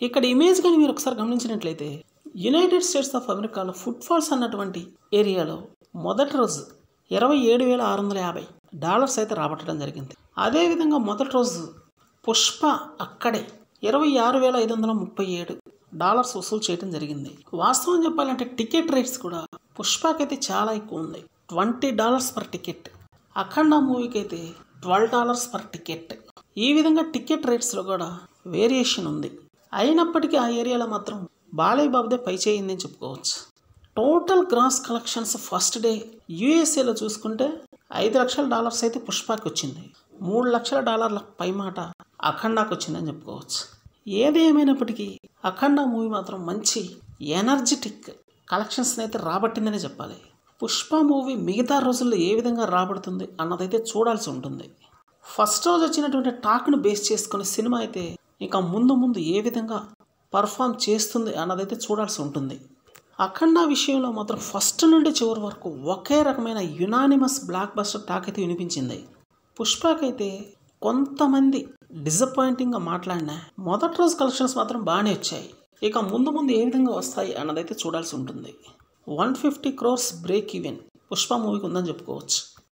ఇక్కడ ఇమేజ్ కానీ మీరు ఒకసారి గమనించినట్లయితే యునైటెడ్ స్టేట్స్ ఆఫ్ అమెరికాలో ఫుట్ఫాల్స్ అన్నటువంటి ఏరియాలో మొదటి రోజు ఇరవై ఏడు వేల ఆరు వందల యాభై డాలర్స్ అయితే రాబట్టడం జరిగింది అదేవిధంగా మొదటి రోజు పుష్ప అక్కడే ఇరవై ఆరు వేల ఐదు వందల ముప్పై ఏడు డాలర్స్ వసూలు చేయడం జరిగింది వాస్తవం చెప్పాలంటే టికెట్ రేట్స్ కూడా పుష్పకైతే చాలా ఎక్కువ ఉంది twenty dollars per ticket Akhanda మూవీకి అయితే ట్వెల్వ్ డాలర్స్ పర్ టికెట్ ఈ విధంగా టికెట్ రేట్స్లో కూడా వేరియేషన్ ఉంది అయినప్పటికీ ఆ ఏరియాలో మాత్రం బాలయ్య బాబుదే పై చేయిందని చెప్పుకోవచ్చు total gross collections first day యూఎస్ఏలో చూసుకుంటే ఐదు లక్షల డాలర్స్ అయితే పుష్పకి వచ్చింది మూడు లక్షల డాలర్ల పై మాట అఖండాకి వచ్చిందని చెప్పుకోవచ్చు ఏది ఏమైనప్పటికీ అఖండ మూవీ మాత్రం మంచి ఎనర్జెటిక్ కలెక్షన్స్ని అయితే రాబట్టిందనే చెప్పాలి పుష్ప మూవీ మిగతా రోజుల్లో ఏ విధంగా రాబడుతుంది అన్నదైతే చూడాల్సి ఉంటుంది ఫస్ట్ రోజు వచ్చినటువంటి టాక్ను బేస్ చేసుకుని సినిమా అయితే ఇంకా ముందు ముందు ఏ విధంగా పర్ఫామ్ చేస్తుంది అన్నదైతే చూడాల్సి ఉంటుంది అఖండ విషయంలో మాత్రం ఫస్ట్ నుండి చివరి వరకు ఒకే రకమైన యునానిమస్ బ్లాక్ బస్టర్ టాక్ అయితే వినిపించింది పుష్పకైతే కొంతమంది డిసప్పాయింటింగ్గా మాట్లాడినా మొదటి రోజు కలెక్షన్స్ మాత్రం బాగానే వచ్చాయి ఇక ముందు ముందు ఏ విధంగా వస్తాయి అన్నదైతే చూడాల్సి ఉంటుంది one fifty crores break even Pushpa మూవీకి ఉందని చెప్పుకోవచ్చు